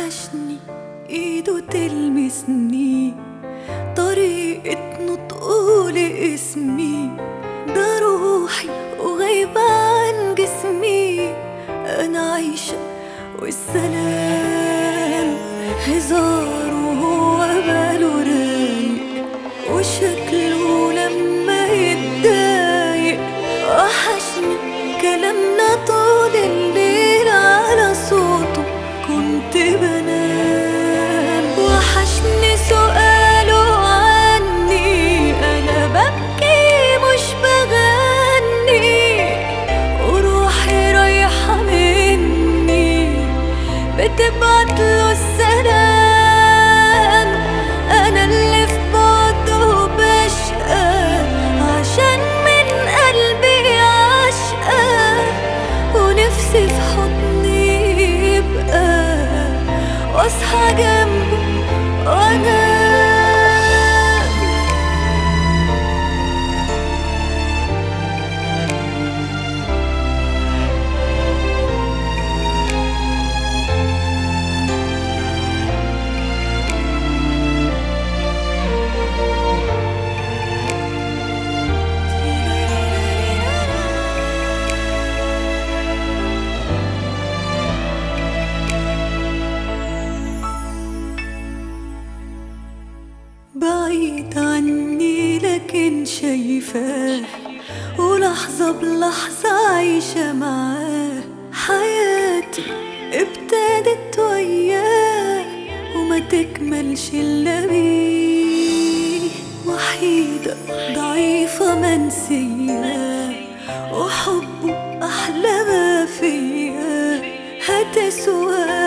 وحشني ايده تلمسني طريقة نطقه لاسمي ده روحي وغايبة عن جسمي انا عايشة والسلام هزار وهو باله رايق وشكله لما يتضايق وحشني كلامنا طول الليل على صوته كنت بنام وحشني سؤاله عني انا ببكي مش بغني وروحي رايحة مني بتبعت له السلام انا اللي في بعده بشقى عشان من قلبي عشقى ونفسي في حضني يبقى واصحى جنبه وانا بعيد عني لكن شايفاه ولحظة بلحظة عايشة معاه حياتي ابتدت وياه وما تكملش إلا بيه وحيدة ضعيفة منسية وحبه أحلى ما فيا هتسوى